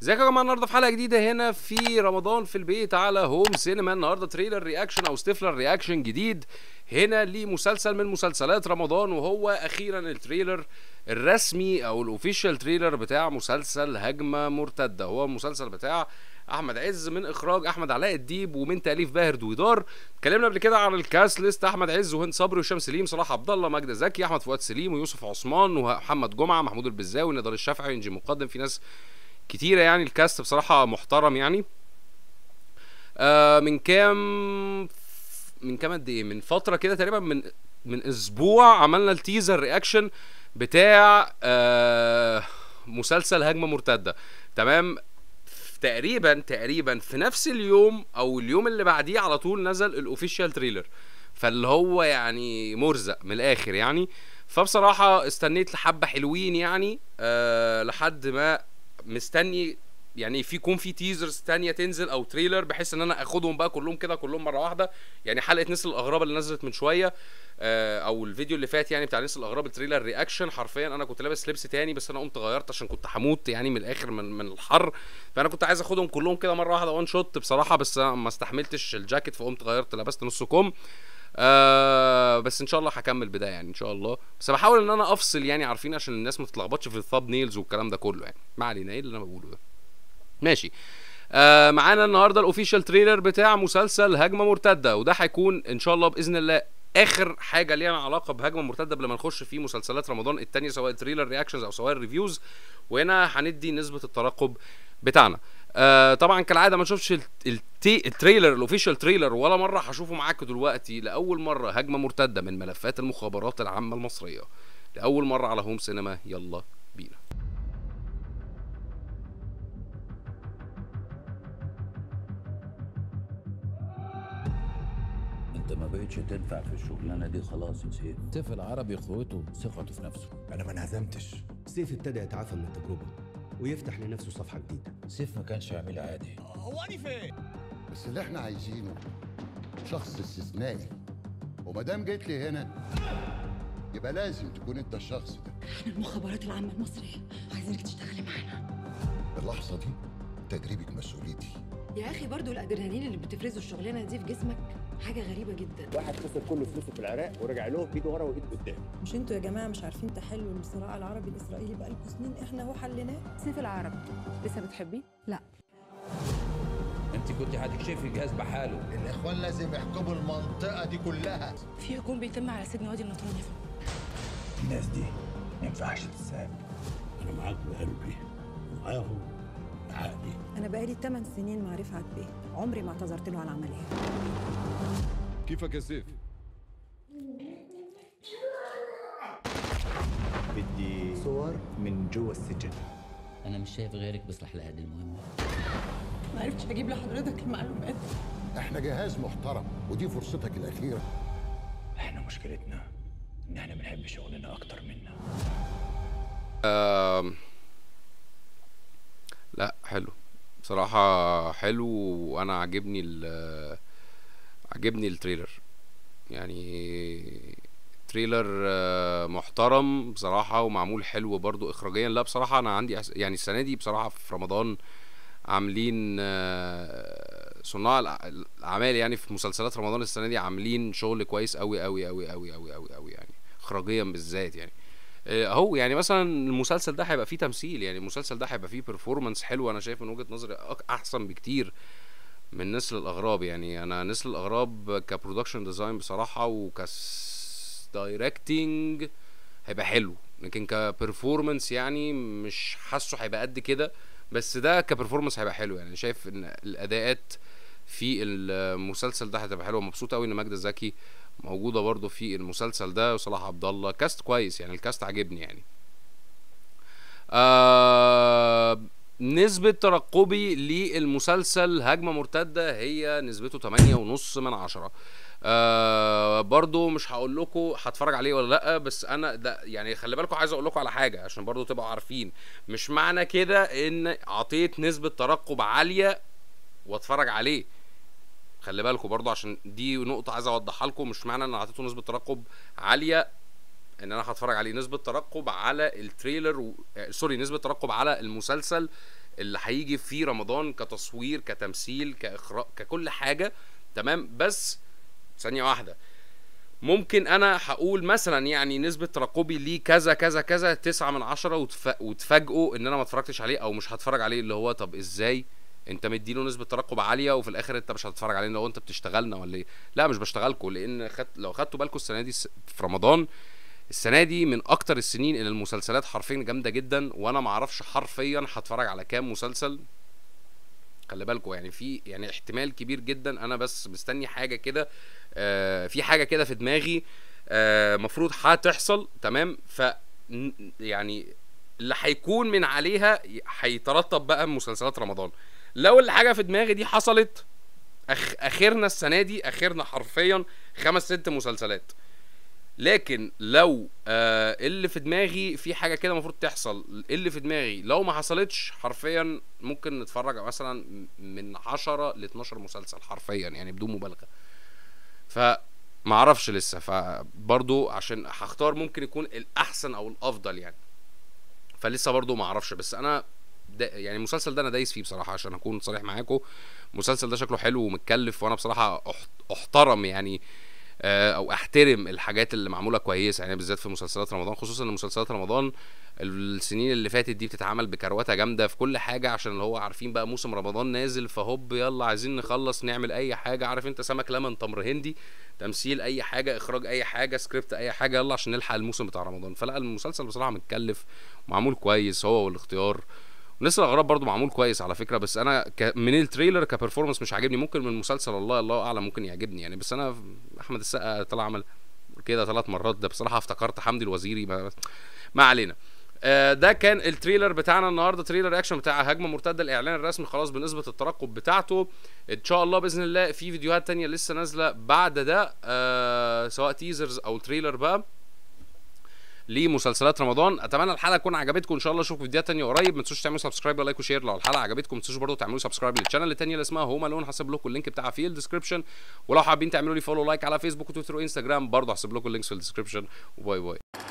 ازيكم يا جماعه النهارده في حلقه جديده هنا في رمضان في البيت على هوم سينما النهارده تريلر رياكشن او ستيفلر رياكشن جديد هنا لمسلسل من مسلسلات رمضان وهو اخيرا التريلر الرسمي او الاوفيشال تريلر بتاع مسلسل هجمه مرتده هو المسلسل بتاع احمد عز من اخراج احمد علاء الديب ومن تاليف باهر دويدار اتكلمنا قبل كده على الكاست ليست احمد عز وهند صبري وهشام سليم صلاح عبد الله ماجدة زكي احمد فؤاد سليم ويوسف عثمان ومحمد جمعه محمود البزاوي نضال الشافعي انجي مقدم في ناس كتيره يعني الكاست بصراحه محترم يعني آه من كام من كام قد ايه من فتره كده تقريبا من من اسبوع عملنا التيزر رياكشن بتاع آه مسلسل هجمه مرتده تمام تقريبا تقريبا في نفس اليوم او اليوم اللي بعديه على طول نزل الاوفيشال تريلر فاللي هو يعني مرزق من الاخر يعني فبصراحه استنيت لحبه حلوين يعني أه لحد ما مستني يعني في يكون في تيزرز تانية تنزل او تريلر بحيث ان انا اخدهم بقى كلهم كده كلهم مره واحده يعني حلقه نسل الاغراب اللي نزلت من شويه آه او الفيديو اللي فات يعني بتاع نسل الاغراب التريلر رياكشن حرفيا انا كنت لابس لبس تاني بس انا قمت غيرت عشان كنت هموت يعني من الاخر من من الحر فانا كنت عايز اخدهم كلهم كده مره واحده وان شوت بصراحه بس أنا ما استحملتش الجاكيت فقمت غيرت لبست نص كم آه بس ان شاء الله هكمل بده يعني ان شاء الله بس بحاول ان انا افصل يعني عارفين عشان الناس ما تتلخبطش في الثاب نيلز والكلام ده كله يعني ما علينا ايه اللي انا بقوله ده ماشي آه معانا النهارده الاوفيشال تريلر بتاع مسلسل هجمه مرتده وده هيكون ان شاء الله باذن الله اخر حاجه ليها علاقه بهجمه مرتده قبل ما نخش في مسلسلات رمضان التانية سواء تريلر رياكشنز او سواء ريفيوز وهنا هندي نسبه الترقب بتاعنا آه طبعا كالعاده ما نشوفش التي التريلر الاوفيشال تريلر ولا مره هشوفه معاكم دلوقتي لاول مره هجمه مرتده من ملفات المخابرات العامه المصريه لاول مره على هوم سينما يلا بينا انت ما بقتش تنفع في الشغلانه دي خلاص يا سيف سيف العربي قوته ثقته في نفسه انا ما انهزمتش سيف ابتدى يتعافى من التجربة ويفتح لنفسه صفحة جديدة سيف ما كانش يعمل عادي بس اللي احنا عايزينه شخص استثنائي وما دام جيت لي هنا يبقى لازم تكون انت الشخص ده احنا المخابرات العامة المصرية عايزينك تشتغلي معانا اللحظه دي تجربه مسؤوليتي يا اخي برضو الادرينالين اللي بتفرزه الشغلانة دي في جسمك حاجة غريبة جدا واحد خسر كل فلوسه في العراق ورجع لهم ايده ورا وايده قدام مش انتوا يا جماعه مش عارفين تحلوا الصراع العربي الاسرائيلي بقالكم سنين احنا اهو حليناه سيف العرب لسه بتحبيه؟ لا انت كنت هتكشفي الجهاز بحاله الاخوان لازم يحكموا المنطقه دي كلها في هجوم بيتم على سجن وادي النطرون يا فندم الناس دي ما ينفعش تتساب انا معاك بقلبي ومعاهم بعقلي انا بقالي 8 سنين مع رفعت بيه عمري ما اعتذرت له على العمليه كيفك يا سيف؟ بدي صور من جوا السجن انا مش شايف غيرك بيصلح لهذه المهمه ما عرفتش اجيب لحضرتك المعلومات احنا جهاز محترم ودي فرصتك الاخيره احنا مشكلتنا ان احنا بنحب شغلنا اكتر منا آم، لا حلو بصراحة حلو وانا عاجبني ال عاجبني التريلر يعني تريلر آه، محترم بصراحة ومعمول حلو برضو اخراجيا لا بصراحة انا عندي أس- يعني السنة دي بصراحة في رمضان عاملين آه، صناع الأع- الاعمال يعني في مسلسلات رمضان السنة دي عاملين شغل كويس قوي قوي قوي قوي قوي قوي قوي يعني اخراجيا بالذات يعني آه، اهو يعني مثلا المسلسل ده هيبقى فيه تمثيل يعني المسلسل ده هيبقى فيه بيرفورمانس حلو انا شايف من وجهة نظري أك- احسن بكتير من نسل الاغراب يعني انا نسل الاغراب كبرودكشن ديزاين بصراحه وكس دايركتنج هيبقى حلو لكن كبرفورمانس يعني مش حاسه هيبقى قد كده بس ده كبرفورمانس هيبقى حلو يعني شايف ان الاداءات في المسلسل ده هتبقى حلوه مبسوط قوي ان ماجدة زكي موجوده برضو في المسلسل ده وصلاح عبد الله كاست كويس يعني الكاست عاجبني يعني آه نسبة ترقبي للمسلسل هجمة مرتدة هي نسبته تمانية ونص من عشرة آه برضو مش هقول لكم هتفرج عليه ولا لا بس انا ده يعني خلي بالكم عايز اقول لكم على حاجه عشان برضو تبقوا عارفين مش معنى كده ان عطيت نسبه ترقب عاليه واتفرج عليه خلي بالكم برضو عشان دي نقطه عايز اوضحها لكم مش معنى ان اعطيته نسبه ترقب عاليه ان انا هتفرج عليه نسبه ترقب على التريلر و... آه، سوري نسبه ترقب على المسلسل اللي هيجي في رمضان كتصوير كتمثيل كاخراج ككل حاجه تمام بس ثانيه واحده ممكن انا هقول مثلا يعني نسبة ترقبي ليه كذا كذا كذا تسعة من عشرة وتف... وتفاجئوا ان انا ما اتفرجتش عليه او مش هتفرج عليه اللي هو طب ازاي انت مديله نسبة ترقب عالية وفي الاخر انت مش هتتفرج عليه لو انت بتشتغلنا ولا ايه لا مش بشتغلكوا لان خد... لو خدتوا بالكم السنة دي س- في رمضان السنة دي من اكتر السنين اللي المسلسلات حرفيا جامدة جدا وانا معرفش حرفيا هتفرج على كام مسلسل خلي بالكوا يعني في يعني احتمال كبير جدا انا بس مستني حاجه كده آه في حاجه كده في دماغي آه مفروض هتحصل تمام ف ن- يعني اللي هيكون من عليها ي- هيترتب بقى مسلسلات رمضان لو الحاجه في دماغي دي حصلت أخ اخرنا السنه دي اخرنا حرفيا خمس ست مسلسلات لكن لو آه اللي في دماغي في حاجه كده المفروض تحصل اللي في دماغي لو ما حصلتش حرفيا ممكن نتفرج مثلا من 10 ل 12 مسلسل حرفيا يعني بدون مبالغه ف ما اعرفش لسه فبرضو عشان هختار ممكن يكون الاحسن او الافضل يعني فلسه برضو ما اعرفش بس انا ده يعني المسلسل ده انا دايس فيه بصراحه عشان اكون صريح معاكم المسلسل ده شكله حلو ومتكلف وانا بصراحه أح- احترم يعني آه، او احترم الحاجات اللي معموله كويسه يعني بالذات في مسلسلات رمضان خصوصا ان مسلسلات رمضان السنين اللي فاتت دي بتتعمل بكروته جامده في كل حاجه عشان اللي هو عارفين بقى موسم رمضان نازل فهوب يلا عايزين نخلص نعمل اي حاجه عارف انت سمك لمن تمر هندي تمثيل اي حاجه اخراج اي حاجه سكريبت اي حاجه يلا عشان نلحق الموسم بتاع رمضان فلا المسلسل بصراحه متكلف ومعمول كويس هو والاختيار ونسر الاغراب برضو معمول كويس على فكره بس انا ك... من التريلر كبرفورمانس مش عاجبني ممكن من المسلسل الله الله اعلم ممكن يعجبني يعني بس انا احمد السقا طلع عمل كده ثلاث مرات ده بصراحه افتكرت حمدي الوزيري ما, ما علينا آه، ده كان التريلر بتاعنا النهارده تريلر اكشن بتاع هجمه مرتده الاعلان الرسمي خلاص بنسبه الترقب بتاعته ان شاء الله باذن الله في فيديوهات تانية لسه نازله بعد ده آه سواء تيزرز او تريلر بقى لمسلسلات رمضان اتمنى الحلقه تكون عجبتكم ان شاء الله اشوفكم فيديوهات تانية قريب ما تنسوش تعملوا سبسكرايب ولايك وشير لو الحلقه عجبتكم ما تنسوش برضه تعملوا سبسكرايب للشانل التانية اللي اسمها هوم الون هسيب لكم اللينك بتاعها في الديسكربشن ولو حابين تعملوا لي فولو لايك على فيسبوك وتويتر وانستجرام برضه هسيب لكم اللينكس في الديسكربشن وباي باي